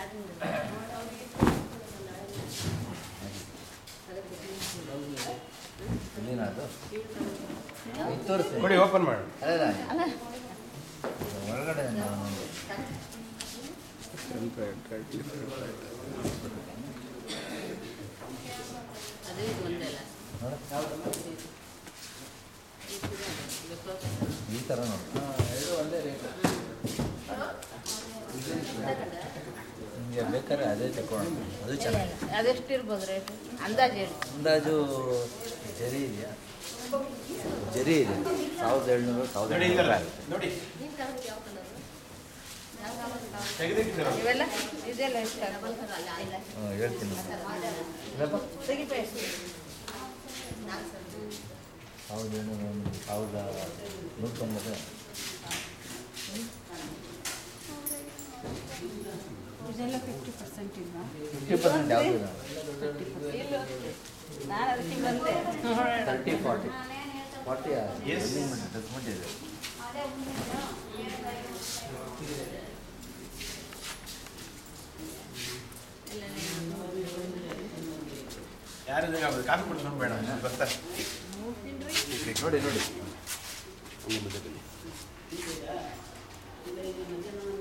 ಎಲ್ಲಿನ ಅದು ಇದು ತೋರಿಸಿ ಕೊಡಿ ಓಪನ್ ಮಾಡಿ ಅಲ್ಲ ಒಳಗಡೆ ನಾನು ಅದೇ ಇದು ಒಂದೇ ಅಲ್ಲ ನೋಡು. ಈ ಥರ ನೋಡಿ ಎರಡು ಒಂದೇ ರೇಟ್ ನಿಮಗೆ ಬೇಕಾದ್ರೆ ಅದೇ ತಗೊಳ್ಳೋಣ ಅದು ಚೆನ್ನಾಗಿ ಅದೆಷ್ಟು ಇರ್ಬೋದು ರೇಟ್ ಅಂದಾಜು ಹೇಳಿ ಅಂದಾಜು ಜರಿ ಇದೆಯಾ ಜರಿ ಇದೆ ಸಾವಿರದ ಏಳ್ನೂರು ಸಾವಿರದ ನೋಡಿ ಎಂಟುನೂರು ಇದೆಲ್ಲ ಆಗುತ್ತೆ ನೋಡಿ ತೆಗೆದಿಟ್ಟಿರೋ ಇವೆಲ್ಲ ಇದೆಲ್ಲ ಎಷ್ಟು ಹ್ಞೂ ಹೇಳ್ತೀನಿ ಇಲ್ಲಪ್ಪ ಸಾವಿರದ ಏಳ್ನೂರು ಒಂದು ಸಾವಿರದ ನೂರ ತೊಂಬತ್ತು ಇದೆಲ್ಲ ಫಿಫ್ಟಿ ಪರ್ಸೆಂಟ್ ಇಲ್ವಾ ಫಿಫ್ಟಿ ಪರ್ಸೆಂಟ್ ಯಾವುದು ನಾನು ಅದಕ್ಕೆ ಬಂದೆ ತರ್ಟಿ ಫಾರ್ಟಿ ಫಾರ್ಟಿ Yes. ಟಚ್ಮೆಂಟ್ ಇದೆ ಯಾರು ಆಗ್ಬೋದು ಕಾಫಿ ಕುಡಿದು ಬೇಡ ಬರ್ತಾರೆ ನೋಡಿ ನೋಡಿ ಹಂಗೆ ಮುಂದೆ ಬನ್ನಿ